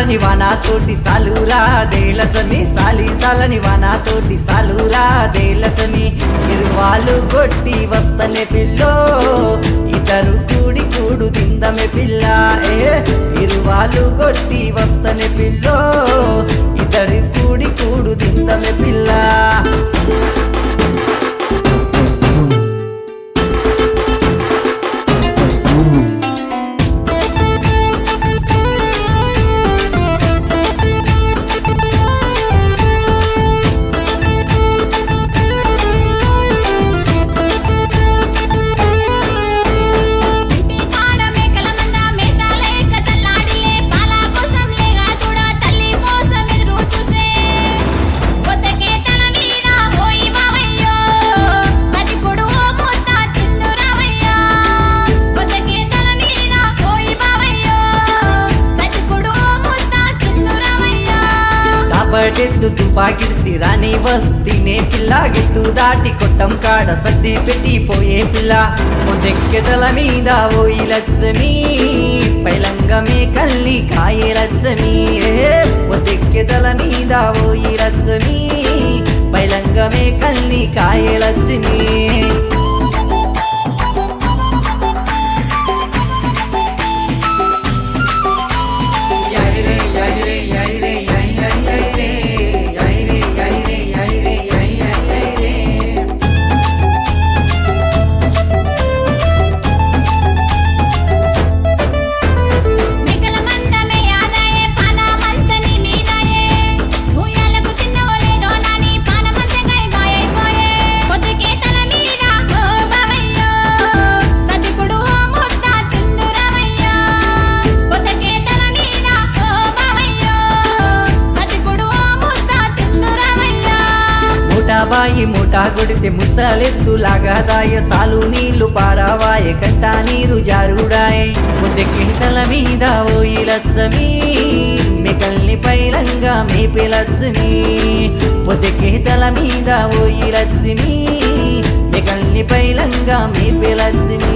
సాలని వానాతోటి సాలురా దేలచని సాలి సాలని వానాతోటి సాలురా దేలచని ఇరువాలు కొట్టి వస్తనే పిల్లో ఇద్దరు కూడి కూడు తిందమే పిల్ల ఏ ఇరువాలు కొట్టి వస్తనే పిల్లో ఇద్దరు కూడి కూడు తిందమే పిల్ల ఇంటి కాడ మేకల మంద మేతాలేక తల్లాడిలే పాల కోసం లేగా చూడ తల్లి కోసం ఎదురు చూసే కొత్తకే తల మీద పోయి మావయ్యో అది కొడువో మూత తిందురావయ్యో కొత్తకే తల మీద పోయి మావయ్యో సతి కొడువో మూత తిందురావయ్యో కాపటెద్దు తుపాకిడిసి రాని వస్తీనే పిల్ల గిట్టు దాటి కొట్టం కాడ సర్ది పెట్టి పోయే పిల్ల మొదెక్కెదల మీద ఓయి లచ్చమి పైలంగమే కల్లి కాయే లచ్చమి మొదెక్కెదల మీద ఓయి లచ్చమి పైలంగమే కల్లి కాయే లచ్చమి మేకల మందమే ఆదాయే పానమంతని మీదాయే ఊయలకు తిన్నవో లేదో నాని పానమంతంగా మాయైపోయే పొద్దుకే తల మీద ఓ బావయ్యో సతికుడు ఓ ముద్ద తిందురవయ్యో పొద్దుకే తల మీద ఓ బావయ్యో సతికుడు ఓ ముద్ద తిందురవయ్యో మూటాబాయి మూటా కొడితే ముసలెత్తు లాగాదాయ సాలు నీళ్లు పారావాయ కంట నీరు జారుడాయ్ ముద్దెక్కి తల మీద ఓయి లచ్చమి మికల్ని పైలంగా మేపే లచ్చమి పొద్దెక్కి తల మీద ఓయి లచ్చమి మికల్ని పైలంగా మేపే లచ్చమి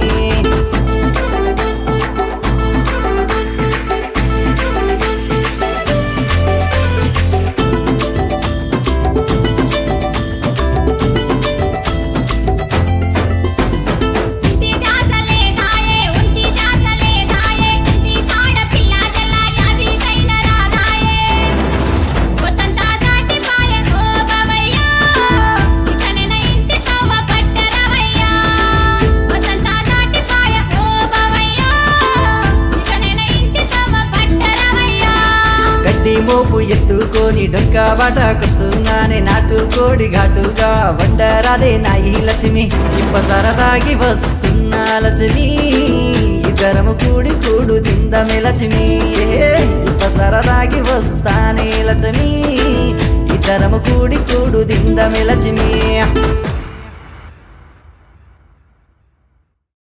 ఇంటి దాసలే దాయే ఉంటి దాసలే దాయే ఇంటి కాడ పిల్ల జల్ల యాది కైన రాదాయే కొత్తంతా దాటి పాయే ఓ బావయ్యా ఇకనే నా ఇంటి తవ్వ పట్టరవయ్యా కొత్తంతా దాటి పాయే ఓ బావయ్యా ఇకనే నా ఇంటి తవ్వ పట్టరవయ్యా గడ్డి మోపు ఎత్తుకొని డొక్క బాటకొస్తున్నానే నాటు కోడి ఘాటుగా వండరాదే నాయి లక్ష్మి ఇప్ప సరదాగి వస్తున్నా లక్ష్మి ఇద్దరము కూడి కూడు తిందమే లక్ష్మి ఏ, ఇప్ప సరదాగి వస్తానే లక్ష్మి ఇద్దరము కూడి కూడు తిందమే లక్ష్మి